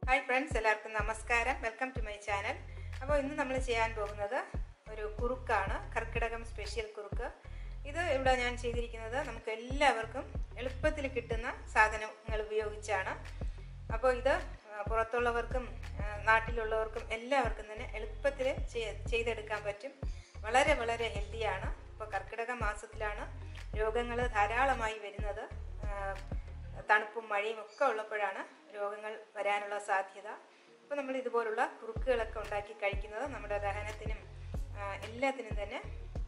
Hi friends എല്ലാവർക്കും നമസ്കാരം welcome to my channel അപ്പോൾ ഇന്ന് നമ്മൾ ചെയ്യാൻ പോകുന്നത് ഒരു കുറുക്കാണ് കർക്കിടകം സ്പെഷ്യൽ കുറുക്ക് ഇത് ഇവിടെ ഞാൻ ചെയ്തിരിക്കുന്നത് നമുക്ക് എല്ലാവർക്കും എളുപ്പത്തിൽ കിട്ടുന്ന സാധനങ്ങൾ ഉപയോഗിച്ചാണ് അപ്പോൾ ഇത് ആ, പുറത്തുള്ളവർക്കും ആ, നാട്ടിലുള്ളവർക്കും എല്ലാവർക്കും തന്നെ എളുപ്പത്തിൽ ചെയ്- ചെയ്തെടുക്കാൻ പറ്റും വളരെ വളരെ ഹെൽത്തിയാണ് ഇപ്പോൾ കർക്കിടക മാസത്തിലാണ് രോഗങ്ങൾ ധാരാളമായി വരുന്നത് ആ, തണുപ്പും മഴയും ഒക്കെ ഉള്ളപ്പോഴാണ് രോഗങ്ങൾ വരാനുള്ള സാധ്യത അപ്പോൾ നമ്മൾ ഇതുപോലുള്ള കുറുക്കുകളൊക്കെ ഉണ്ടാക്കി കഴിക്കുന്നത് നമ്മുടെ ദഹനത്തിനും ആ, എല്ലാത്തിനും തന്നെ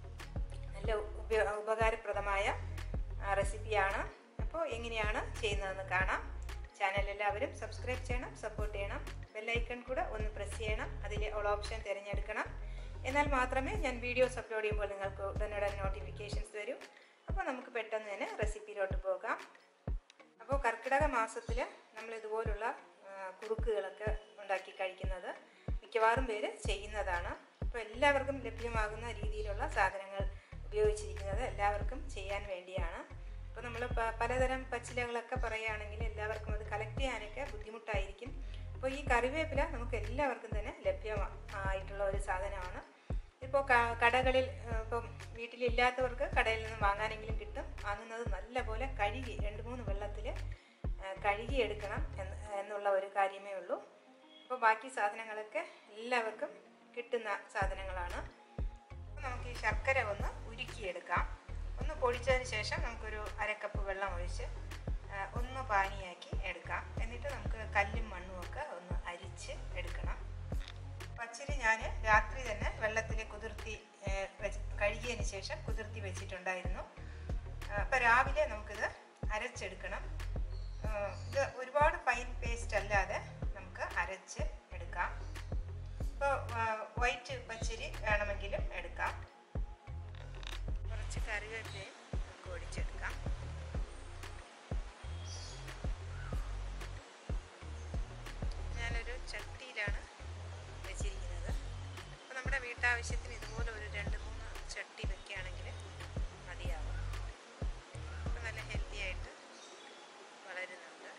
നല്ല ഉപ ഉപകാരപ്രദമായ ആ, റെസിപ്പിയാണ് അപ്പോൾ എങ്ങനെയാണ് ചെയ്യുന്നതെന്ന് കാണാം ചാനൽ എല്ലാവരും സബ്സ്ക്രൈബ് ചെയ്യണം സപ്പോർട്ട് ചെയ്യണം ബെല്ലൈക്കൺ കൂടെ ഒന്ന് പ്രസ് ചെയ്യണം അതിൽ ഓൾ ഓപ്ഷൻ തിരഞ്ഞെടുക്കണം എന്നാൽ മാത്രമേ ഞാൻ വീഡിയോസ് അപ്ലോഡ് ചെയ്യുമ്പോൾ നിങ്ങൾക്ക് ഉടനുടൻ നോട്ടിഫിക്കേഷൻസ് വരും അപ്പോൾ നമുക്ക് പെട്ടെന്ന് തന്നെ റെസിപ്പിയിലോട്ട് പോകാം അപ്പോൾ കർക്കിടക മാസത്തിൽ നമ്മൾ ഇതുപോലുള്ള ആ, കുറുക്കുകളൊക്കെ ഉണ്ടാക്കി കഴിക്കുന്നത് മിക്കവാറും പേര് ചെയ്യുന്നതാണ് അപ്പോൾ എല്ലാവർക്കും ലഭ്യമാകുന്ന രീതിയിലുള്ള സാധനങ്ങൾ ഉപയോഗിച്ചിരിക്കുന്നത് എല്ലാവർക്കും ചെയ്യാൻ വേണ്ടിയാണ് അപ്പോൾ നമ്മൾ പലതരം പച്ചിലകളൊക്കെ പറയുകയാണെങ്കിൽ എല്ലാവർക്കും അത് കളക്ട് ചെയ്യാനൊക്കെ ബുദ്ധിമുട്ടായിരിക്കും അപ്പോൾ ഈ കറിവേപ്പില നമുക്ക് എല്ലാവർക്കും തന്നെ ലഭ്യമായിട്ടുള്ള ഒരു സാധനമാണ് ഇപ്പോൾ കടകളിൽ ആ, ഇപ്പം വീട്ടിലില്ലാത്തവർക്ക് കടയിൽ നിന്ന് വാങ്ങാനെങ്കിലും കിട്ടും വാങ്ങുന്നത് നല്ലപോലെ കഴുകി രണ്ട് മൂന്ന് വെള്ളത്തിൽ കഴുകിയെടുക്കണം എന്ന് എന്നുള്ള ഒരു കാര്യമേ ഉള്ളൂ അപ്പോൾ ബാക്കി സാധനങ്ങളൊക്കെ എല്ലാവർക്കും കിട്ടുന്ന സാധനങ്ങളാണ് അപ്പോൾ നമുക്ക് ഈ ശർക്കര ഒന്ന് ഉരുക്കിയെടുക്കാം ഒന്ന് പൊടിച്ചതിന് ശേഷം നമുക്കൊരു അരക്കപ്പ് വെള്ളം ഒഴിച്ച് ആ, ഒന്ന് പാനിയാക്കി എടുക്കാം എന്നിട്ട് നമുക്ക് കല്ലും മണ്ണും ഒക്കെ ഒന്ന് അരിച്ച് എടുക്കണം പച്ചരി ഞാൻ രാത്രി തന്നെ വെള്ളത്തിൽ കുതിർത്തി ഏ, വെച്ച് കഴുകിയതിന് ശേഷം കുതിർത്തി വെച്ചിട്ടുണ്ടായിരുന്നു അപ്പോൾ രാവിലെ നമുക്കിത് അരച്ചെടുക്കണം ആ, ഇത് ഒരുപാട് ഫൈൻ പേസ്റ്റ് അല്ലാതെ നമുക്ക് അരച്ച് എടുക്കാം ഇപ്പോൾ വൈറ്റ് പച്ചരി വേണമെങ്കിലും എടുക്കാം കുറച്ച് കറിവേപ്പിലയും നമുക്ക് ഒടിച്ചെടുക്കാം ഞാനൊരു ചട്ടിയിലാണ് വെച്ചിരിക്കുന്നത് അപ്പോൾ നമ്മുടെ വീട്ടാവശ്യത്തിന് ഇതുപോലെ ഒരു രണ്ട് മൂന്ന് ചട്ടി വെക്കുകയാണെങ്കിൽ മതിയാവും അപ്പോൾ നല്ല ഹെൽത്തി ആയിട്ട് വളരുന്നുണ്ട്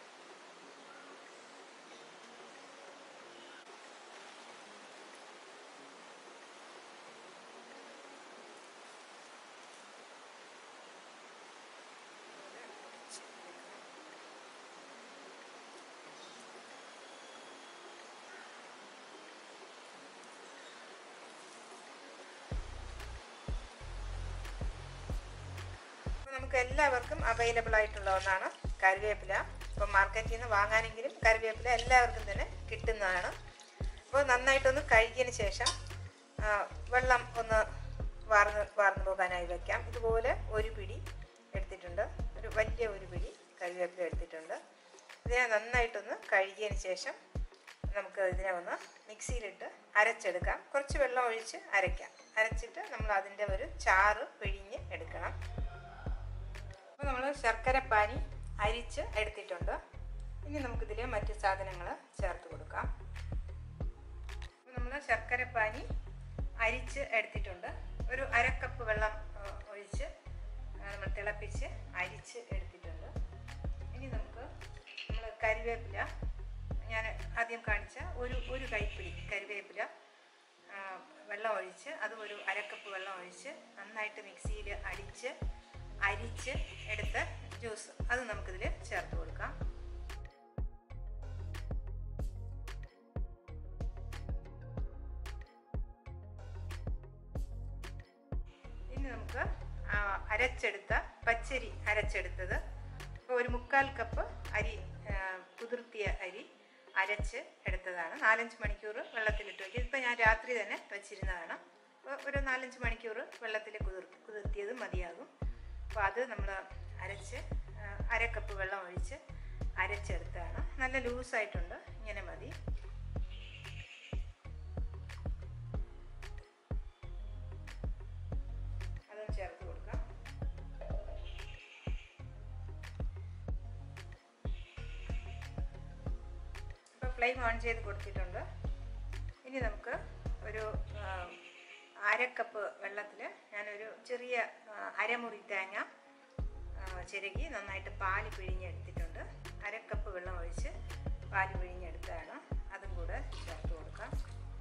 ഇതുപോലെ ഒടിച്ചെടുക്കണം. അപ്പോൾ നമുക്ക് എല്ലാവർക്കും അവൈലബിൾ ആയിട്ടുള്ള ഒന്നാണ് കറിവേപ്പില ഇപ്പോൾ മാർക്കറ്റിൽ നിന്ന് വാങ്ങാനെങ്കിലും കറിവേപ്പില എല്ലാവർക്കും തന്നെ കിട്ടുന്നതാണ് അപ്പോൾ നന്നായിട്ടൊന്ന് കഴുകിയതിന് ശേഷം ആ, വെള്ളം ഒന്ന് വാർന്ന് വാർന്നു പോകാനായി വെക്കാം ഇതുപോലെ ഒരു പിടി എടുത്തിട്ടുണ്ട് ഒരു വലിയ ഒരു പിടി കറിവേപ്പില എടുത്തിട്ടുണ്ട് ഇതിനെ നന്നായിട്ടൊന്ന് കഴുകിയതിന് ശേഷം നമുക്ക് ഇതിനെ ഒന്ന് മിക്സിയിലിട്ട് അരച്ചെടുക്കാം കുറച്ച് വെള്ളം ഒഴിച്ച് അരയ്ക്കാം അരച്ചിട്ട് നമ്മൾ അതിൻ്റെ ഒരു ചാറ് പിഴിഞ്ഞ് എടുക്കണം അപ്പോൾ നമ്മൾ ശർക്കരപ്പാനി അരിച്ച് എടുത്തിട്ടുണ്ട് ഇനി നമുക്കിതിൽ മറ്റ് സാധനങ്ങൾ ചേർത്ത് കൊടുക്കാം അപ്പോൾ നമ്മൾ ശർക്കരപ്പാനി അരിച്ച് എടുത്തിട്ടുണ്ട് ഒരു അരക്കപ്പ് വെള്ളം ആ, ഒഴിച്ച് ആ, നമ്മൾ തിളപ്പിച്ച് അരിച്ച് എടുത്തിട്ടുണ്ട് ഇനി നമുക്ക് നമ്മൾ കരിവേപ്പില ഞാൻ ആദ്യം കാണിച്ച ഒരു ഒരു കൈപ്പിടി കരിവേപ്പില ആ, വെള്ളം ഒഴിച്ച് അത് ഒരു അരക്കപ്പ് വെള്ളം ഒഴിച്ച് നന്നായിട്ട് മിക്സിയിൽ അടിച്ച് അരിച്ച് എടുത്ത ജ്യൂസ് അത് നമുക്കിതിൽ ചേർത്ത് കൊടുക്കാം ഇനി നമുക്ക് ആ, അരച്ചെടുത്ത പച്ചരി അരച്ചെടുത്തത് ഇപ്പോൾ ഒരു മുക്കാൽ കപ്പ് അരി ആ, കുതിർത്തിയ അരി അരച്ച് എടുത്തതാണ് നാലഞ്ച് മണിക്കൂർ വെള്ളത്തിലിട്ട് വയ്ക്കും ഇതിപ്പോൾ ഞാൻ രാത്രി തന്നെ വച്ചിരുന്നതാണ് അപ്പോൾ ഒരു നാലഞ്ച് മണിക്കൂർ വെള്ളത്തിൽ കുതിർ കുതിർത്തിയത് മതിയാകും അപ്പോൾ അത് നമ്മൾ അരച്ച് ആ, അര കപ്പ് വെള്ളം ഒഴിച്ച് അരച്ചെടുത്തതാണ് നല്ല ലൂസായിട്ടുണ്ട് ഇങ്ങനെ മതി അതും ചേർത്ത് കൊടുക്കാം ഇപ്പോൾ ഫ്ലെയിം ഓൺ ചെയ്ത് കൊടുത്തിട്ടുണ്ട് ഇനി നമുക്ക് ഒരു ആ, അരക്കപ്പ് വെള്ളത്തിൽ ഞാനൊരു ചെറിയ ആ, അരമുറി തേങ്ങ ആ, ചിരകി നന്നായിട്ട് പാല് പിഴിഞ്ഞെടുത്തിട്ടുണ്ട് അരക്കപ്പ് വെള്ളം ഒഴിച്ച് പാല് പിഴിഞ്ഞെടുത്തതാണ് അതും കൂടെ ചേർത്ത് കൊടുക്കാം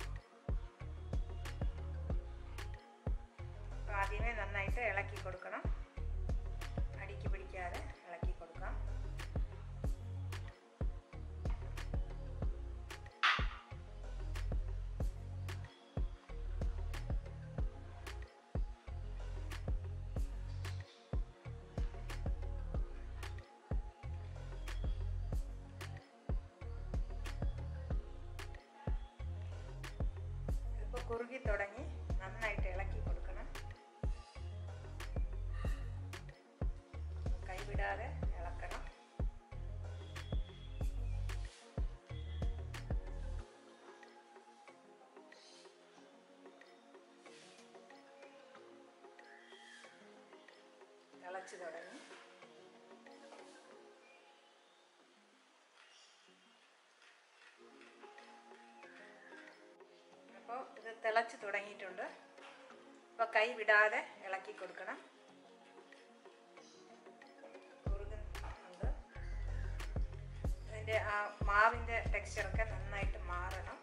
അപ്പോൾ ആദ്യമേ നന്നായിട്ട് ഇളക്കി കൊടുക്കണം അടിക്ക് പിടിക്കാതെ ഇളക്കി കൊടുക്കാം ഇപ്പോൾ കുറുകി തുടങ്ങി നന്നായിട്ട് ഇളക്കി കൊടുക്കണം കൈവിടാതെ ഇളക്കണം തിളച്ചു തുടങ്ങി അപ്പോൾ ഇത് തിളച്ച് തുടങ്ങിയിട്ടുണ്ട് അപ്പോൾ കൈ വിടാതെ ഇളക്കി കൊടുക്കണം കുറുകുന്നുണ്ട് അതിൻ്റെ ആ മാവിൻ്റെ ടെക്സ്ചറൊക്കെ നന്നായിട്ട് മാറണം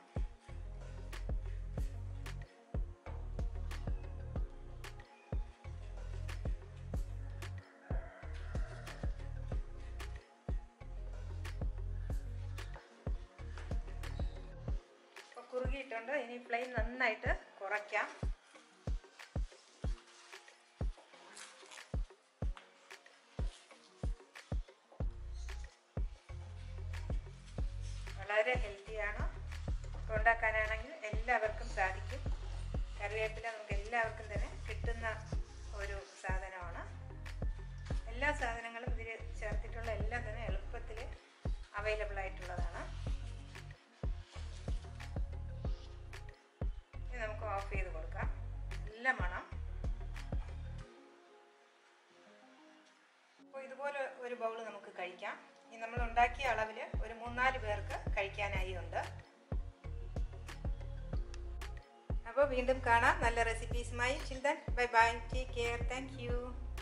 ഇപ്പോൾ കുറുകിയിട്ടുണ്ട് ഇനി ഫ്ലെയിം നന്നായിട്ട് കുറയ്ക്കാം വളരെ ഹെൽത്തിയാണ് ഇപ്പോൾ ഉണ്ടാക്കാനാണെങ്കിൽ എല്ലാവർക്കും സാധിക്കും കറിവേപ്പില നമുക്ക് എല്ലാവർക്കും തന്നെ കിട്ടുന്ന ഒരു സാധനമാണ് എല്ലാ സാധനങ്ങളും ഇതിൽ ചേർത്തിട്ടുള്ള എല്ലാം തന്നെ എളുപ്പത്തിൽ അവൈലബിൾ ആയിട്ടുള്ളതാണ് ഇനി നമുക്ക് ഓഫ് ചെയ്ത് കൊടുക്കാം നല്ല മണം അപ്പോൾ ഇതുപോലെ ഒരു ബൗൾ നമുക്ക് കഴിക്കാം ഇനി നമ്മൾ ഉണ്ടാക്കിയ അളവിൽ ഒരു മൂന്നാല് പേർക്ക് കഴിക്കാനായി ഉണ്ട് അപ്പോൾ വീണ്ടും കാണാം നല്ല റെസിപ്പീസുമായി children bye bye take care thank U